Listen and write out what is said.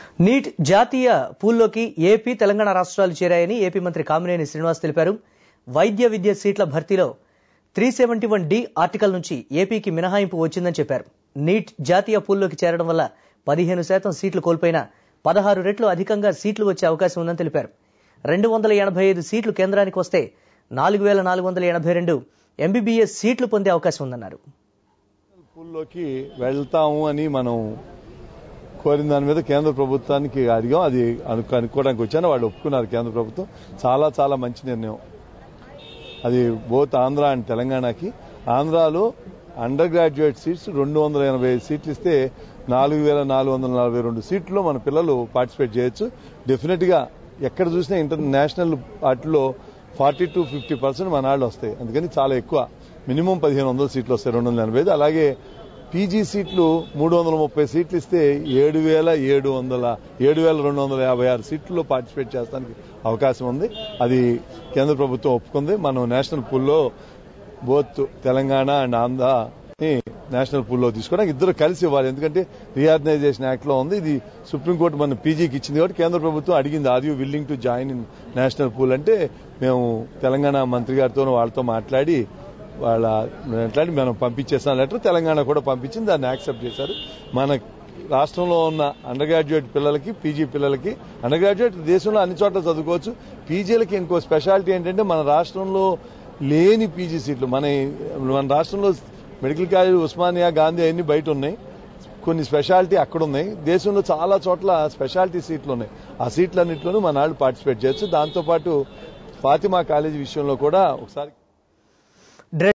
neat జాతీయ పూల్లోకి AP Telangana రాష్ట్రాలు చేరాయని AP మంత్రి కామినేని శ్రీనివాస్ తెలిపారు వైద్య విద్య సీట్ల భర్తీలో three seventy one D article నుంచి ఏపీకి మినహాయింపు వచ్చిందని చెప్పారు నీట్ జాతీయ పూల్లోకి చేరడం వల్ల పదిహేను శాతం సీట్లు కోల్పోయినా పదహారు రెట్లు అధికంగా సీట్లు వచ్చే అవకాశం ఉందని తెలిపారు రెండు వందల ఎనభై ఐదు సీట్లు కేంద్రానికి వస్తే నాలుగు వేల నాలుగు వందల ఎనభై రెండు ఎంబీబీఎస్ సీట్లు పొందే అవకాశం ఉందన్నారు పూల్లోకి వెళ్తాము అని మనం కోరిన దాని మీద కేంద్ర ప్రభుత్వానికి అడిగాం అది అను అనుకోవడానికి వచ్చాను వాళ్ళు ఒప్పుకున్నారు కేంద్ర ప్రభుత్వం చాలా చాలా మంచి నిర్ణయం అది బోత్ ఆంధ్ర అండ్ తెలంగాణకి ఆంధ్రాలో అండర్ గ్రాడ్యుయేట్ సీట్స్ రెండు వందల ఎనభై ఐదు సీట్లు ఇస్తే నాలుగు వేల నాలుగు వందల నలభై రెండు సీట్లో మన పిల్లలు పార్టిసిపేట్ చేయొచ్చు డెఫినెట్ గా ఎక్కడ చూసినా ఇంటర్నేషనల్ వాటిలో ఫార్టీ టు ఫిఫ్టీ పర్సెంట్ మన వాళ్ళు వస్తాయి అందుకని చాలా ఎక్కువ మినిమం పదిహేను వందల సీట్లు వస్తాయి రెండు వందల ఎనభై ఐదు అలాగే పీజీ సీట్లు మూడు వందల ముప్పై సీట్లు ఇస్తే ఏడు వేల ఏడు వందల ఏడు వేల రెండు వందల యాభై ఆరు సీట్లలో పార్టిసిపేట్ చేస్తానికి అవకాశం ఉంది అది కేంద్ర ప్రభుత్వం ఒప్పుకుంది మనం నేషనల్ పూల్లో బోత్ తెలంగాణ అండ్ ఆంధ్రని నేషనల్ పూల్లో తీసుకోవడానికి ఇద్దరు కలిసి ఇవ్వాలి ఎందుకంటే రీఆర్గనైజేషన్ యాక్ట్ లో ఉంది ఇది సుప్రీంకోర్టు మన పీజీకి ఇచ్చింది కాబట్టి కేంద్ర ప్రభుత్వం అడిగింది are you willing to join in national pool అంటే మేము తెలంగాణ మంత్రి గారితో వాళ్ళతో మాట్లాడి వాళ్ళ మాట్లాడి మనం పంపించేసిన లెటర్ తెలంగాణ కూడా పంపించింది దాన్ని యాక్సెప్ట్ చేశారు మన రాష్ట్రంలో ఉన్న అండర్ గ్రాడ్యుయేట్ పిల్లలకి పీజీ పిల్లలకి అండర్ గ్రాడ్యుయేట్ దేశంలో అన్ని చోట్ల చదువుకోవచ్చు పీజీలకి ఇంకో స్పెషాలిటీ ఏంటంటే మన రాష్ట్రంలో లేని పీజీ సీట్లు మన మన రాష్ట్రంలో మెడికల్ కాలేజ్ ఉస్మానియా గాంధీ అన్ని బయట ఉన్నాయి కొన్ని స్పెషాలిటీ అక్కడ ఉన్నాయి దేశంలో చాలా చోట్ల స్పెషాలిటీ సీట్లు ఉన్నాయి ఆ సీట్లన్నింటిలోనూ మన వాళ్ళు పార్టిసిపేట్ చేయొచ్చు దాంతోపాటు ఫాతిమా కాలేజీ విషయంలో కూడా ఒకసారి